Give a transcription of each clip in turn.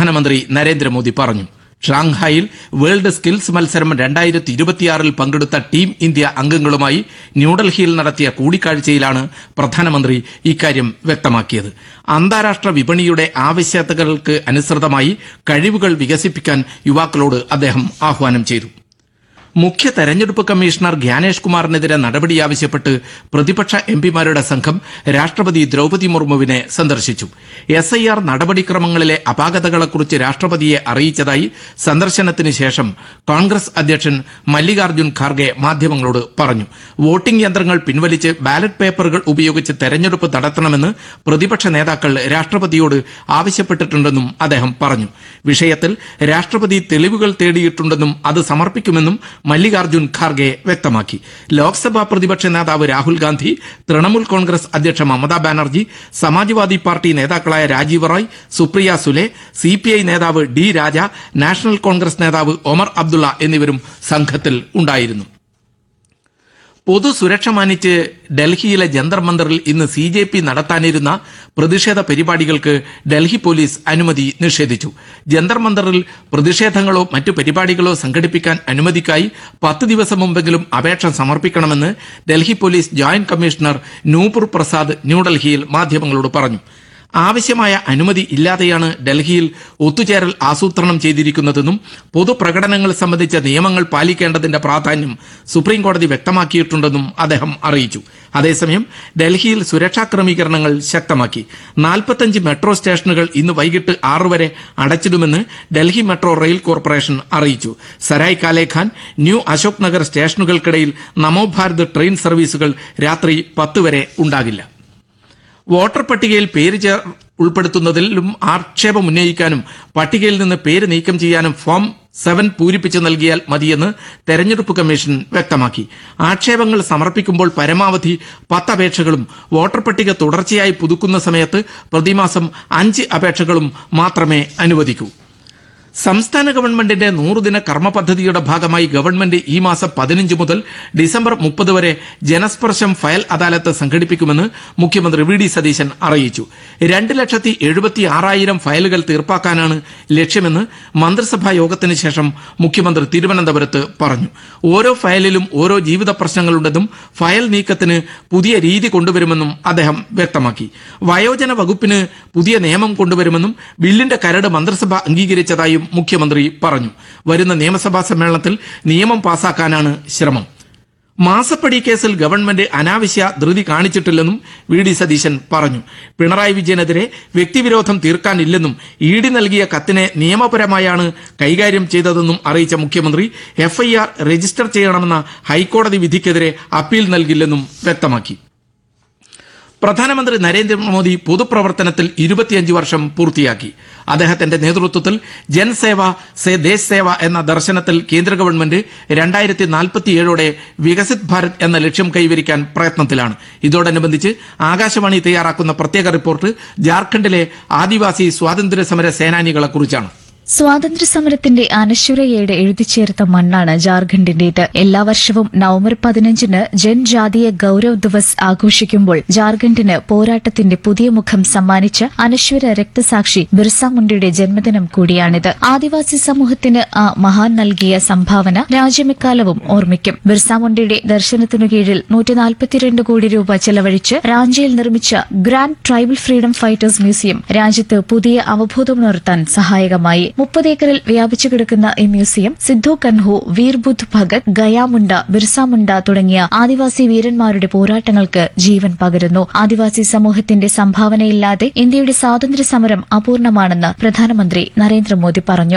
പ്രധാനമന്ത്രി നരേന്ദ്രമോദി പറഞ്ഞു ഷാങ്ഹായിൽ world skills മത്സരം രണ്ടായിരത്തി ഇരുപത്തിയാറിൽ പങ്കെടുത്ത ടീം ഇന്ത്യ അംഗങ്ങളുമായി ന്യൂഡൽഹിയിൽ നടത്തിയ കൂടിക്കാഴ്ചയിലാണ് പ്രധാനമന്ത്രി ഇക്കാര്യം വ്യക്തമാക്കിയത് അന്താരാഷ്ട്ര വിപണിയുടെ ആവശ്യകതകൾക്ക് അനുസൃതമായി കഴിവുകൾ വികസിപ്പിക്കാൻ യുവാക്കളോട് അദ്ദേഹം ആഹ്വാനം ചെയ്തു മുഖ്യ തെരഞ്ഞെടുപ്പ് കമ്മീഷണർ ഗ്യാനേഷ് കുമാറിനെതിരെ നടപടി ആവശ്യപ്പെട്ട് പ്രതിപക്ഷ എംപിമാരുടെ സംഘം രാഷ്ട്രപതി ദ്രൌപതി മുർമുവിനെ സന്ദർശിച്ചു എസ് ഐ ആർ നടപടിക്രമങ്ങളിലെ അപാകതകളെക്കുറിച്ച് രാഷ്ട്രപതിയെ അറിയിച്ചതായി സന്ദർശനത്തിന് ശേഷം കോൺഗ്രസ് അധ്യക്ഷൻ മല്ലികാർജ്ജുൻ ഖാർഗെ മാധ്യമങ്ങളോട് പറഞ്ഞു വോട്ടിംഗ് യന്ത്രങ്ങൾ പിൻവലിച്ച് ബാലറ്റ് പേപ്പറുകൾ ഉപയോഗിച്ച് തെരഞ്ഞെടുപ്പ് നടത്തണമെന്ന് പ്രതിപക്ഷ നേതാക്കൾ രാഷ്ട്രപതിയോട് ആവശ്യപ്പെട്ടിട്ടുണ്ടെന്നും അദ്ദേഹം പറഞ്ഞു വിഷയത്തിൽ രാഷ്ട്രപതി തെളിവുകൾ തേടിയിട്ടുണ്ടെന്നും അത് സമർപ്പിക്കുമെന്നും മല്ലികാർജ്ജുൻ ഖാർഗെ വ്യക്തമാക്കി ലോക്സഭാ പ്രതിപക്ഷ നേതാവ് രാഹുൽ ഗാന്ധി തൃണമൂൽ കോൺഗ്രസ് അധ്യക്ഷ മമതാ ബാനർജി സമാജ്വാദി പാർട്ടി നേതാക്കളായ രാജീവ് റായ് സുപ്രിയ സുലെ സി നേതാവ് ഡി രാജ നാഷണൽ കോൺഗ്രസ് നേതാവ് ഒമർ അബ്ദുള്ള എന്നിവരും സംഘത്തിൽ ഉണ്ടായിരുന്നു പൊതുസുരക്ഷ മാനിച്ച് ഡൽഹിയിലെ ജന്തർ മന്ദറിൽ ഇന്ന് സി ജെ പി നടത്താനിരുന്ന പ്രതിഷേധ പരിപാടികൾക്ക് ഡൽഹി പോലീസ് അനുമതി നിഷേധിച്ചു ജന്തർ മന്ദറിൽ പ്രതിഷേധങ്ങളോ മറ്റു പരിപാടികളോ സംഘടിപ്പിക്കാൻ അനുമതിക്കായി പത്ത് ദിവസം മുമ്പെങ്കിലും അപേക്ഷ സമർപ്പിക്കണമെന്ന് Delhi police joint commissioner Nupur Prasad ന്യൂഡൽഹിയിൽ മാധ്യമങ്ങളോട് പറഞ്ഞു ആവശ്യമായ അനുമതി ഇല്ലാതെയാണ് ഡൽഹിയിൽ ഒത്തുചേരൽ ആസൂത്രണം ചെയ്തിരിക്കുന്നതെന്നും പൊതുപ്രകടനങ്ങൾ സംബന്ധിച്ച നിയമങ്ങൾ പാലിക്കേണ്ടതിന്റെ പ്രാധാന്യം സുപ്രീം കോടതി വ്യക്തമാക്കിയിട്ടുണ്ടെന്നും അദ്ദേഹം അറിയിച്ചു അതേസമയം ഡൽഹിയിൽ സുരക്ഷാ ക്രമീകരണങ്ങൾ ശക്തമാക്കി നാൽപ്പത്തഞ്ച് മെട്രോ സ്റ്റേഷനുകൾ ഇന്ന് വൈകിട്ട് ആറു വരെ അടച്ചിടുമെന്ന് ഡൽഹി മെട്രോ റെയിൽ കോർപ്പറേഷൻ അറിയിച്ചു സരായ് കാലേഖാൻ ന്യൂ അശോക് നഗർ സ്റ്റേഷനുകൾക്കിടയിൽ നമോ ഭാരത് ട്രെയിൻ സർവീസുകൾ രാത്രി പത്ത് വരെ ഉണ്ടാകില്ല വോട്ടർ പട്ടികയിൽ പേര് ചേർ ഉൾപ്പെടുത്തുന്നതിലും ആക്ഷേപം ഉന്നയിക്കാനും പട്ടികയിൽ നിന്ന് പേര് നീക്കം ചെയ്യാനും ഫോം സെവൻ പൂരിപ്പിച്ച് നൽകിയാൽ മതിയെന്ന് തെരഞ്ഞെടുപ്പ് കമ്മീഷൻ വ്യക്തമാക്കി ആക്ഷേപങ്ങൾ സമർപ്പിക്കുമ്പോൾ പരമാവധി പത്ത് അപേക്ഷകളും വോട്ടർ പട്ടിക തുടർച്ചയായി പുതുക്കുന്ന സമയത്ത് പ്രതിമാസം അഞ്ച് അപേക്ഷകളും മാത്രമേ അനുവദിക്കൂ സംസ്ഥാന ഗവൺമെന്റിന്റെ നൂറുദിന കർമ്മ പദ്ധതിയുടെ ഭാഗമായി ഗവൺമെന്റ് ഈ മാസം പതിനഞ്ച് മുതൽ ഡിസംബർ മുപ്പത് വരെ ജനസ്പർശം ഫയൽ അദാലത്ത് സംഘടിപ്പിക്കുമെന്ന് മുഖ്യമന്ത്രി വി ഡി സതീശൻ അറിയിച്ചു രണ്ട് ലക്ഷത്തി എഴുപത്തി ആറായിരം ഫയലുകൾ തീർപ്പാക്കാനാണ് ലക്ഷ്യമെന്ന് മന്ത്രിസഭാ യോഗത്തിന് ശേഷം മുഖ്യമന്ത്രി തിരുവനന്തപുരത്ത് പറഞ്ഞു ഓരോ ഫയലിലും ഓരോ ജീവിത പ്രശ്നങ്ങളുണ്ടെന്നും ഫയൽ നീക്കത്തിന് പുതിയ രീതി കൊണ്ടുവരുമെന്നും അദ്ദേഹം വ്യക്തമാക്കി വയോജന വകുപ്പിന് പുതിയ നിയമം കൊണ്ടുവരുമെന്നും ബില്ലിന്റെ കരട് മന്ത്രിസഭ അംഗീകരിച്ചതായും മുഖ്യമന്ത്രി പറഞ്ഞു വരുന്ന നിയമസഭാ സമ്മേളനത്തിൽ നിയമം പാസാക്കാനാണ് ശ്രമം മാസപ്പടി കേസിൽ ഗവൺമെന്റ് അനാവശ്യ ധൃതി കാണിച്ചിട്ടില്ലെന്നും വി ഡി സതീശൻ പറഞ്ഞു പിണറായി വിജയനെതിരെ വ്യക്തിവിരോധം തീർക്കാനില്ലെന്നും ഇ ഡി നൽകിയ കത്തിനെ നിയമപരമായാണ് കൈകാര്യം ചെയ്തതെന്നും അറിയിച്ച മുഖ്യമന്ത്രി എഫ്ഐആർ രജിസ്റ്റർ ചെയ്യണമെന്ന ഹൈക്കോടതി വിധിക്കെതിരെ അപ്പീൽ നൽകില്ലെന്നും വ്യക്തമാക്കി പ്രധാനമന്ത്രി നരേന്ദ്രമോദി പൊതുപ്രവർത്തനത്തിൽ ഇരുപത്തിയഞ്ച് വർഷം പൂർത്തിയാക്കി അദ്ദേഹത്തിന്റെ നേതൃത്വത്തിൽ ജൻസേവ സേ ദേശ് സേവ എന്ന ദർശനത്തിൽ കേന്ദ്ര ഗവൺമെന്റ് രണ്ടായിരത്തി നാൽപ്പത്തിയേഴോടെ വികസിത് ഭാരത് എന്ന ലക്ഷ്യം കൈവരിക്കാൻ പ്രയത്നത്തിലാണ് ഇതോടനുബന്ധിച്ച് ആകാശവാണി തയ്യാറാക്കുന്ന പ്രത്യേക റിപ്പോർട്ട് ജാർഖണ്ഡിലെ ആദിവാസി സ്വാതന്ത്ര്യ സമര സേനാനികളെക്കുറിച്ചാണ് സ്വാതന്ത്ര്യ സമരത്തിന്റെ അനശ്വരയേട് എഴുതിച്ചേർത്ത മണ്ണാണ് ജാർഖണ്ഡിന്റേത് എല്ലാ വർഷവും നവംബർ പതിനഞ്ചിന് ജൻജാതീയ ഗൌരവ് ദിവസ് ആഘോഷിക്കുമ്പോൾ ജാർഖണ്ഡിന് പോരാട്ടത്തിന്റെ പുതിയ മുഖം സമ്മാനിച്ച അനശ്വര രക്തസാക്ഷി ബിർസ മുണ്ടയുടെ ജന്മദിനം കൂടിയാണിത് ആദിവാസി സമൂഹത്തിന് ആ മഹാൻ നൽകിയ സംഭാവന രാജ്യമെക്കാലവും ഓർമ്മിക്കും ബിർസ മുണ്ടയുടെ ദർശനത്തിനു കീഴിൽ നൂറ്റി നാൽപ്പത്തിരണ്ട് കോടി രൂപ ചെലവഴിച്ച് റാഞ്ചിയിൽ നിർമ്മിച്ച grand tribal freedom fighters museum രാജ്യത്ത് പുതിയ അവബോധമുണർത്താൻ സഹായകമായി മുപ്പത് ഏക്കറിൽ വ്യാപിച്ചു കിടക്കുന്ന ഈ മ്യൂസിയം സിദ്ധു കൻഹു വീർബുദ്ധ് ഭഗത് ഗയാമുണ്ട ബിർസ മുണ്ട തുടങ്ങിയ ആദിവാസി വീരന്മാരുടെ പോരാട്ടങ്ങൾക്ക് ജീവൻ പകരുന്നു ആദിവാസി സമൂഹത്തിന്റെ സംഭാവനയില്ലാതെ ഇന്ത്യയുടെ സ്വാതന്ത്ര്യ സമരം അപൂർണമാണെന്ന് പ്രധാനമന്ത്രി നരേന്ദ്രമോദി പറഞ്ഞു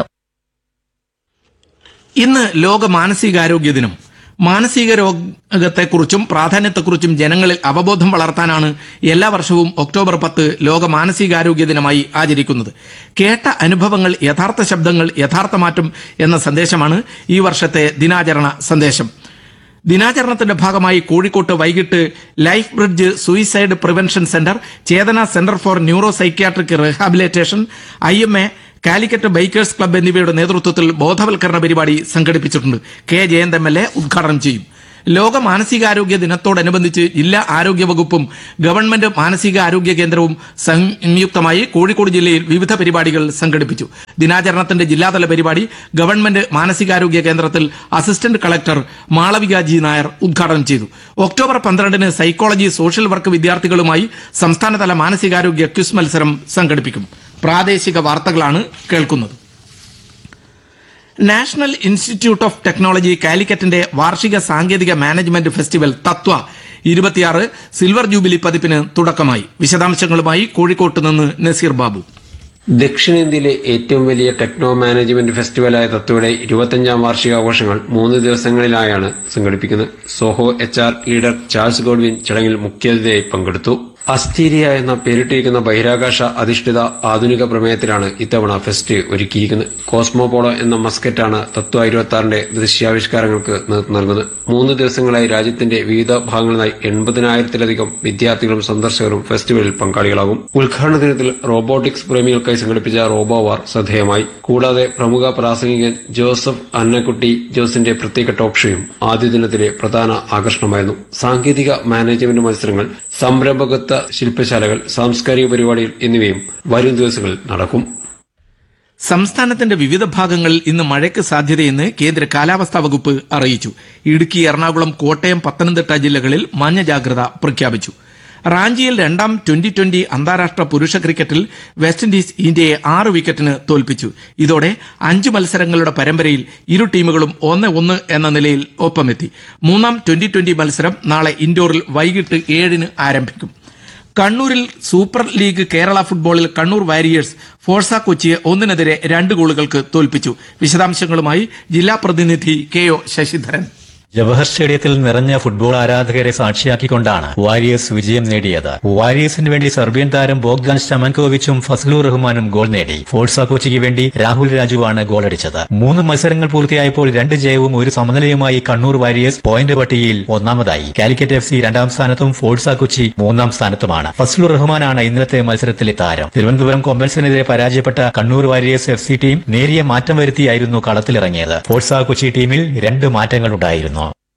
ഇന്ന് ലോക മാനസികാരോഗ്യ ദിനം മാനസിക രോഗത്തെക്കുറിച്ചും പ്രാധാന്യത്തെക്കുറിച്ചും ജനങ്ങളിൽ അവബോധം വളർത്താനാണ് എല്ലാ വർഷവും ഒക്ടോബർ പത്ത് ലോക മാനസികാരോഗ്യ ദിനമായി ആചരിക്കുന്നത് കേട്ട അനുഭവങ്ങൾ യഥാർത്ഥ ശബ്ദങ്ങൾ യഥാർത്ഥ മാറ്റം എന്ന സന്ദേശമാണ് ഈ വർഷത്തെ ദിനാചരണ സന്ദേശം ദിനാചരണത്തിന്റെ ഭാഗമായി കോഴിക്കോട്ട് വൈകിട്ട് life bridge suicide prevention centre Chetana centre for neuro psychiatric rehabilitation I M A Calicut bikers club എന്നിവയുടെ നേതൃത്വത്തിൽ ബോധവൽക്കരണ പരിപാടി സംഘടിപ്പിച്ചിട്ടുണ്ട് K Jayanth M L A ഉദ്ഘാടനം ചെയ്യും ലോക മാനസികാരോഗ്യ ദിനത്തോടനുബന്ധിച്ച് ജില്ലാ ആരോഗ്യ വകുപ്പും ഗവൺമെന്റ് മാനസികാരോഗ്യ കേന്ദ്രവും സംയുക്തമായി കോഴിക്കോട് ജില്ലയിൽ വിവിധ പരിപാടികൾ സംഘടിപ്പിച്ചു ദിനാചരണത്തിന്റെ ജില്ലാതല പരിപാടി ഗവൺമെന്റ് മാനസികാരോഗ്യ കേന്ദ്രത്തിൽ assistant collector Malavika G Nair ഉദ്ഘാടനം ചെയ്തു ഒക്ടോബർ പന്ത്രണ്ടിന് സൈക്കോളജി സോഷ്യൽ വർക്ക് വിദ്യാർത്ഥികളുമായി സംസ്ഥാനതല മാനസികാരോഗ്യ ക്വിസ് മത്സരം സംഘടിപ്പിക്കും പ്രാദേശിക വാർത്തകളാണ് കേൾക്കുന്നത് നാഷണൽ ഇൻസ്റ്റിറ്റ്യൂട്ട് ഓഫ് ടെക്നോളജി കാലിക്കറ്റിന്റെ വാർഷിക സാങ്കേതിക മാനേജ്മെന്റ് ഫെസ്റ്റിവൽ തത്വ ഇരുപത്തിയാറ് സിൽവർ ജൂബിലി പതിപ്പിന് തുടക്കമായി വിശദാംശങ്ങളുമായി കോഴിക്കോട്ട് നിന്ന് നസീർ ബാബു ദക്ഷിണേന്ത്യയിലെ ഏറ്റവും വലിയ ടെക്നോ മാനേജ്മെന്റ് ഫെസ്റ്റിവലായ തത്വയുടെ ഇരുപത്തഞ്ചാം വാർഷികാഘോഷങ്ങൾ മൂന്ന് ദിവസങ്ങളിലായാണ് സംഘടിപ്പിക്കുന്നത് Zoho H R leader Charles Godwin ചടങ്ങിൽ മുഖ്യാതിഥിയായി പങ്കെടുത്തു അസ്റ്റീരിയ എന്ന പേരിട്ടിരിക്കുന്ന ബഹിരാകാശ അധിഷ്ഠിത ആധുനിക പ്രമേയത്തിലാണ് ഇത്തവണ ഫെസ്റ്റ് ഒരുക്കിയിരിക്കുന്നത് കോസ്മോപോളോ എന്ന മസ്കറ്റാണ് തത്വ ഇരുപത്തി ദൃശ്യാവിഷ്കാരങ്ങൾക്ക് നേതൃത്വം നൽകുന്നത് മൂന്ന് ദിവസങ്ങളായി രാജ്യത്തിന്റെ വിവിധ ഭാഗങ്ങളിലായി എൺപതിനായിരത്തിലധികം വിദ്യാർത്ഥികളും സന്ദർശകരും ഫെസ്റ്റിവലിൽ പങ്കാളികളാകും ഉദ്ഘാടന ദിനത്തിൽ റോബോട്ടിക്സ് പ്രേമികൾക്കായി സംഘടിപ്പിച്ച റോബോവാർ ശ്രദ്ധേയമായി കൂടാതെ പ്രമുഖ പ്രാസംഗികൻ ജോസഫ് അന്നക്കുട്ടി ജോസിന്റെ പ്രത്യേക ടോക്ക് ഷോയും ആദ്യ ദിനത്തിലെ പ്രധാന ആകർഷണമായിരുന്നു സാങ്കേതിക മാനേജ്മെന്റ് മത്സരങ്ങൾ സംരംഭകത്വ ശില്പശാലകൾ സാംസ്കാരിക പരിപാടികൾ എന്നിവയും വരും ദിവസങ്ങളിൽ നടക്കും സംസ്ഥാനത്തിന്റെ വിവിധ ഭാഗങ്ങളിൽ ഇന്ന് മഴയ്ക്ക് സാധ്യതയെന്ന് കേന്ദ്ര കാലാവസ്ഥാ വകുപ്പ് അറിയിച്ചു ഇടുക്കി എറണാകുളം കോട്ടയം പത്തനംതിട്ട ജില്ലകളിൽ മഞ്ഞ ജാഗ്രത പ്രഖ്യാപിച്ചു റാഞ്ചിയിൽ രണ്ടാം ട്വന്റി ട്വന്റി അന്താരാഷ്ട്ര പുരുഷ ക്രിക്കറ്റിൽ വെസ്റ്റ് ഇൻഡീസ് ഇന്ത്യയെ ആറ് വിക്കറ്റിന് തോൽപ്പിച്ചു ഇതോടെ അഞ്ച് മത്സരങ്ങളുടെ പരമ്പരയിൽ ഇരു ടീമുകളും ഒന്ന് ഒന്ന് എന്ന നിലയിൽ ഒപ്പമെത്തി മൂന്നാം ട്വന്റി ട്വന്റി മത്സരം നാളെ ഇൻഡോറിൽ വൈകിട്ട് ഏഴിന് ആരംഭിക്കും കണ്ണൂരിൽ സൂപ്പർ ലീഗ് കേരള ഫുട്ബോളിൽ കണ്ണൂർ വാരിയേഴ്സ് ഫോഴ്സ കൊച്ചിയെ ഒന്നിനെതിരെ രണ്ട് ഗോളുകൾക്ക് തോൽപ്പിച്ചു വിശദാംശങ്ങളുമായി ജില്ലാ പ്രതിനിധി കെ ഒ ശശിധരൻ ജവഹർ സ്റ്റേഡിയത്തിൽ നിറഞ്ഞ ഫുട്ബോൾ ആരാധകരെ സാക്ഷിയാക്കിക്കൊണ്ടാണ് വാരിയേഴ്സ് വിജയം നേടിയത് വാരിയേഴ്സിന് വേണ്ടി സെർബിയൻ താരം ബോഗ്ദാൻ സ്റ്റമൻകോവിച്ചും ഫസലു റഹ്മാനും ഗോൾ നേടി ഫോഴ്സ കൊച്ചിക്ക് വേണ്ടി രാഹുൽ രാജുവാണ് ഗോളടിച്ചത് മൂന്ന് മത്സരങ്ങൾ പൂർത്തിയായപ്പോൾ രണ്ട് ജയവും ഒരു സമനിലയുമായി കണ്ണൂർ വാരിയേഴ്സ് പോയിന്റ് പട്ടികയിൽ ഒന്നാമതായി കാലിക്കറ്റ് എഫ് സി രണ്ടാം സ്ഥാനത്തും ഫോഴ്സ കൊച്ചി മൂന്നാം സ്ഥാനത്തുമാണ് ഫസലു റഹ്മാനാണ് ഇന്നലത്തെ മത്സരത്തിലെ താരം തിരുവനന്തപുരം കൊമ്പൻസിനെതിരെ പരാജയപ്പെട്ട Kannur warriors F C team നേരിയ മാറ്റം വരുത്തിയായിരുന്നു കളത്തിലിറങ്ങിയത് ഫോഴ്സ കൊച്ചി ടീമിൽ രണ്ട് മാറ്റങ്ങളുണ്ടായിരുന്നു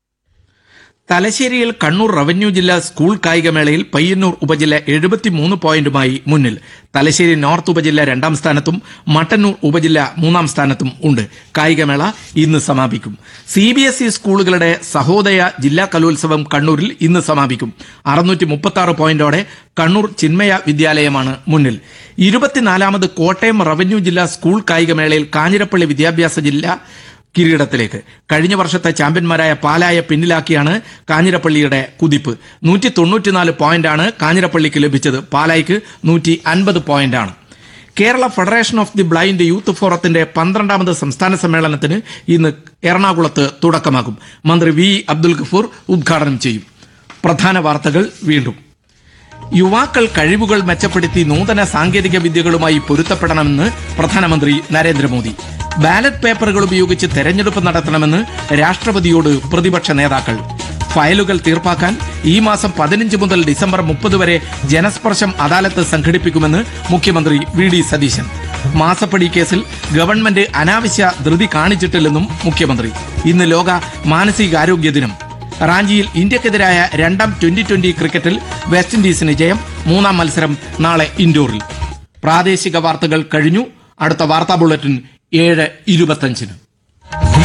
തലശ്ശേരിയിൽ കണ്ണൂർ റവന്യൂ ജില്ലാ സ്കൂൾ കായികമേളയിൽ പയ്യന്നൂർ ഉപജില്ല എഴുപത്തിമൂന്ന് പോയിന്റുമായി മുന്നിൽ തലശ്ശേരി നോർത്ത് ഉപജില്ല രണ്ടാം സ്ഥാനത്തും മട്ടന്നൂർ ഉപജില്ല മൂന്നാം സ്ഥാനത്തും ഉണ്ട് കായികമേള ഇന്ന് സമാപിക്കും സി ബി എസ് ഇ സ്കൂളുകളുടെ സഹോദയ ജില്ലാ കലോത്സവം കണ്ണൂരിൽ ഇന്ന് സമാപിക്കും അറുന്നൂറ്റി മുപ്പത്തി ആറ് പോയിന്റോടെ കണ്ണൂർ ചിന്മയ വിദ്യാലയമാണ് മുന്നിൽ ഇരുപത്തിനാലാമത് കോട്ടയം റവന്യൂ ജില്ലാ സ്കൂൾ കായികമേളയിൽ കാഞ്ഞിരപ്പള്ളി വിദ്യാഭ്യാസ ജില്ല കിരീടത്തിലേക്ക് കഴിഞ്ഞ വർഷത്തെ ചാമ്പ്യന്മാരായ പാലായ പിന്നിലാക്കിയാണ് കാഞ്ഞിരപ്പള്ളിയുടെ കുതിപ്പ് നൂറ്റി തൊണ്ണൂറ്റിനാല് പോയിന്റാണ് കാഞ്ഞിരപ്പള്ളിക്ക് ലഭിച്ചത് പാലായ്ക്ക് നൂറ്റി അൻപത് പോയിന്റാണ് Kerala federation of the blind youth ഫോറത്തിന്റെ പന്ത്രണ്ടാമത് സംസ്ഥാന സമ്മേളനത്തിന് ഇന്ന് എറണാകുളത്ത് തുടക്കമാകും മന്ത്രി വി അബ്ദുൽ ഗഫൂർ ഉദ്ഘാടനം ചെയ്യും പ്രധാന വാർത്തകൾ വീണ്ടും യുവാക്കൾ കഴിവുകൾ മെച്ചപ്പെടുത്തി നൂതന സാങ്കേതിക വിദ്യകളുമായി പൊരുത്തപ്പെടണമെന്ന് പ്രധാനമന്ത്രി നരേന്ദ്രമോദി ബാലറ്റ് പേപ്പറുകൾ ഉപയോഗിച്ച് തെരഞ്ഞെടുപ്പ് നടത്തണമെന്ന് രാഷ്ട്രപതിയോട് പ്രതിപക്ഷ നേതാക്കൾ ഫയലുകൾ തീർപ്പാക്കാൻ ഈ മാസം പതിനഞ്ച് മുതൽ ഡിസംബർ മുപ്പത് വരെ ജനസ്പർശം അദാലത്ത് സംഘടിപ്പിക്കുമെന്ന് മുഖ്യമന്ത്രി വി ഡി സതീശൻ മാസപ്പടി കേസിൽ ഗവൺമെന്റ് അനാവശ്യ ധൃതി കാണിച്ചിട്ടില്ലെന്നും മുഖ്യമന്ത്രി ഇന്ന് ലോക മാനസികാരോഗ്യ ദിനം റാഞ്ചിയിൽ ഇന്ത്യക്കെതിരായ രണ്ടാം ട്വന്റി ട്വന്റി ക്രിക്കറ്റിൽ വെസ്റ്റ് ഇൻഡീസിന് ജയം മൂന്നാം മത്സരം നാളെ ഇൻഡോറിൽ പ്രാദേശിക വാർത്തകൾ കഴിഞ്ഞു അടുത്ത വാർത്താ ബുള്ളറ്റിൻ ഏഴ് ഇരുപത്തഞ്ചിന്